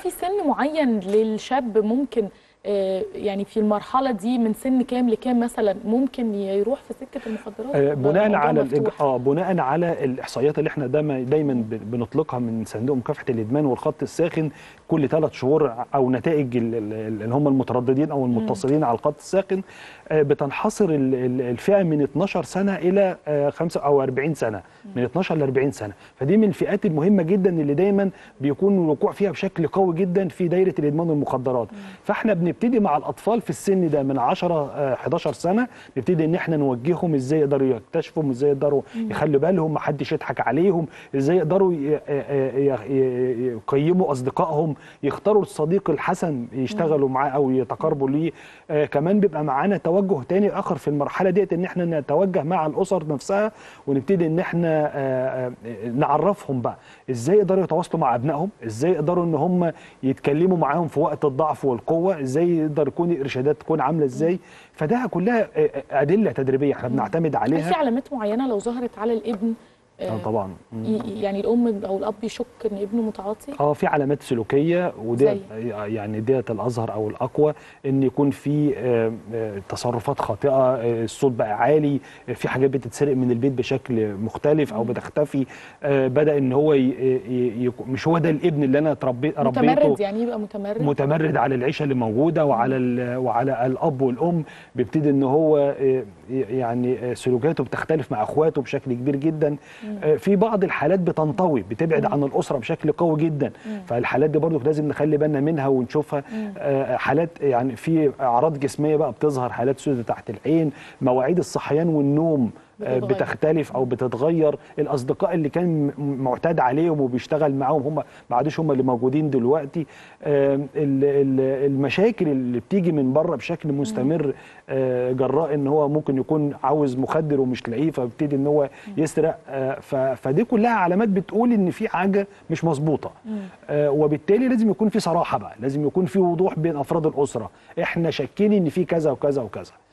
في سن معين للشاب ممكن آه، يعني في المرحله دي من سن كام لكام مثلا ممكن يروح في سكه المخدرات آه، ولا بناء الموضوع على مفتوح؟ الإج... اه بناء على الاحصائيات اللي احنا دايما دايما ب- بنطلقها من صندوق مكافحه الادمان والخط الساخن كل ثلاث شهور او نتائج ال- ال- اللي هم المترددين او المتصلين على الخط الساخن آه، بتنحصر ال- ال- الفئه من 12 سنه الى آه، 5 او 40 سنه من 12 ل 40 سنه فدي من الفئات المهمه جدا اللي دايما بيكون الوقوع فيها بشكل قوي جدا في دايره الادمان والمخدرات فاحنا بنبتدي مع الاطفال في السن ده من 10 آه، 11 سنه نبتدي ان احنا نوجههم ازاي يقدروا يكتشفوا ازاي يقدروا يخلوا بالهم ما حدش يضحك عليهم ازاي يقدروا ي- ي- ي- ي- يقيموا اصدقائهم يختاروا الصديق الحسن يشتغلوا معاه او يتقاربوا ليه آه كمان بيبقى معانا توجه تاني اخر في المرحله ديت ان احنا نتوجه مع الاسر نفسها ونبتدي ان احنا آه آه نعرفهم بقى ازاي يقدروا يتواصلوا مع ابنائهم ازاي يقدروا ان هم يتكلموا معاهم في وقت الضعف والقوه ازاي يقدر يكون الارشادات تكون عامله ازاي فده كلها آه، آه، ادله تدريبيه احنا بنعتمد هل في عليها علامات معينه لو ظهرت على الابن آه، اه طبعا مم. ي- يعني الام او الاب يشك ان ابنه متعاطي اه في علامات سلوكيه ودي يعني ديت الازهر او الاقوى ان يكون في آه، آه، تصرفات خاطئه آه، الصوت بقى عالي آه، في حاجات بتتسرق من البيت بشكل مختلف او بتختفي آه، بدا ان هو ي- ي- ي- مش هو ده الابن اللي انا تربي ربيته متمرد يعني يبقى متمرد متمرد على العيشه اللي موجوده وعلى ال- وعلى الاب والام بيبتدي ان هو آه، يعني آه، سلوكياته بتختلف مع اخواته بشكل كبير جدا آه، في بعض الحالات بتنطوي بتبعد عن الاسره بشكل قوي جدا فالحالات دي برضو لازم نخلي بالنا منها ونشوفها آه، حالات يعني في اعراض جسميه بقى بتظهر حالات سودة تحت العين مواعيد الصحيان والنوم آه، بتتغير. بتختلف او بتتغير الاصدقاء اللي كان م- معتاد عليهم وبيشتغل معاهم هم ما عادوش هم اللي موجودين دلوقتي آم، ال- ال- المشاكل اللي بتيجي من بره بشكل مستمر آه، جراء ان هو ممكن يكون عاوز مخدر ومش لاقيه فبيبتدي ان هو يسرق آه، ف- فدي كلها علامات بتقول ان في حاجه مش مظبوطه آه، وبالتالي لازم يكون في صراحه بقى لازم يكون في وضوح بين افراد الاسره احنا شاكين ان في كذا وكذا وكذا